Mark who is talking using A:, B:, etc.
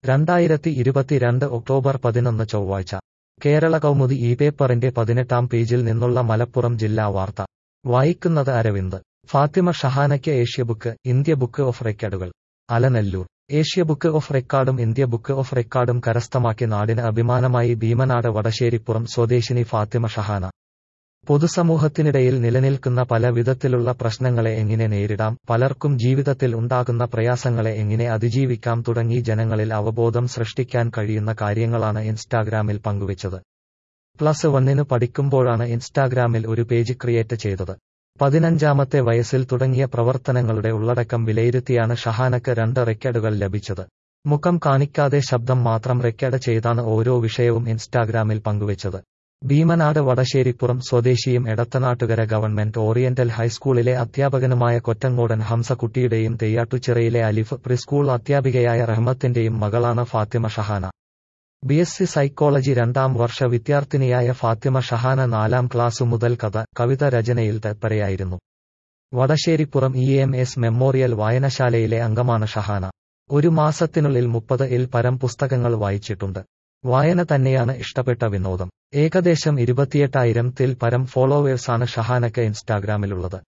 A: രണ്ടായിരത്തി ഇരുപത്തിരണ്ട് ഒക്ടോബർ പതിനൊന്ന് ചൊവ്വാഴ്ച കേരള കൗമുദി ഈ പേപ്പറിന്റെ പതിനെട്ടാം പേജിൽ നിന്നുള്ള മലപ്പുറം ജില്ലാ വാർത്ത വായിക്കുന്നത് അരവിന്ദ് ഫാത്തിമ ഷഹാനയ്ക്ക് Asia book India book of റെക്കോർഡുകൾ അലനല്ലൂർ ഏഷ്യ ബുക്ക് ഓഫ് റെക്കോർഡും ഇന്ത്യ ബുക്ക് ഓഫ് റെക്കോർഡും കരസ്ഥമാക്കി നാടിന് അഭിമാനമായി ഭീമനാട് വടശ്ശേരിപ്പുറം സ്വദേശിനി ഫാത്തിമ ഷഹാന പൊതുസമൂഹത്തിനിടയിൽ നിലനിൽക്കുന്ന പല വിധത്തിലുള്ള പ്രശ്നങ്ങളെ എങ്ങനെ നേരിടാം പലർക്കും ജീവിതത്തിൽ ഉണ്ടാകുന്ന പ്രയാസങ്ങളെ എങ്ങനെ അതിജീവിക്കാം തുടങ്ങി ജനങ്ങളിൽ അവബോധം സൃഷ്ടിക്കാൻ കഴിയുന്ന കാര്യങ്ങളാണ് ഇൻസ്റ്റാഗ്രാമിൽ പങ്കുവച്ചത് പ്ലസ് വണ്ണിന് പഠിക്കുമ്പോഴാണ് ഇൻസ്റ്റാഗ്രാമിൽ ഒരു പേജ് ക്രിയേറ്റ് ചെയ്തത് പതിനഞ്ചാമത്തെ വയസ്സിൽ തുടങ്ങിയ പ്രവർത്തനങ്ങളുടെ ഉള്ളടക്കം വിലയിരുത്തിയാണ് ഷഹാനക്ക് രണ്ട് റെക്കോർഡുകൾ ലഭിച്ചത് മുഖം കാണിക്കാതെ ശബ്ദം മാത്രം റെക്കോർഡ് ചെയ്താണ് ഓരോ വിഷയവും ഇൻസ്റ്റാഗ്രാമിൽ പങ്കുവച്ചത് ഭീമനാട് വടശ്ശേരിപ്പുറം സ്വദേശിയും എടത്തനാട്ടുകര ഗവൺമെന്റ് ഓറിയന്റൽ ഹൈസ്കൂളിലെ അധ്യാപകനുമായ കൊറ്റങ്കോടൻ ഹംസക്കുട്ടിയുടെയും തെയ്യാട്ടുചിറയിലെ അലിഫ് പ്രിസ്കൂൾ അധ്യാപികയായ റഹ്മത്തിന്റെയും മകളാണ് Fathima Shahana B S C psychology രണ്ടാം വർഷ വിദ്യാർത്ഥിനിയായ ഫാത്തിമ ഷഹാന നാലാം ക്ലാസ്സു മുതൽ കഥ കവിത രചനയിൽ തൽപരയായിരുന്നു Vadasseripuram E M S memorial വായനശാലയിലെ അംഗമാണ് ഷഹാന ഒരു മാസത്തിനുള്ളിൽ മുപ്പത് ഇൽ പരം പുസ്തകങ്ങൾ വായിച്ചിട്ടുണ്ട് വായന തന്നെയാണ് ഇഷ്ടപ്പെട്ട വിനോദം ഏകദേശം ഇരുപത്തിയെട്ടായിരം ത്തിൽ പരം ഫോളോവേഴ്സാണ് ഷഹാനക്ക് ഇൻസ്റ്റാഗ്രാമിലുള്ളത്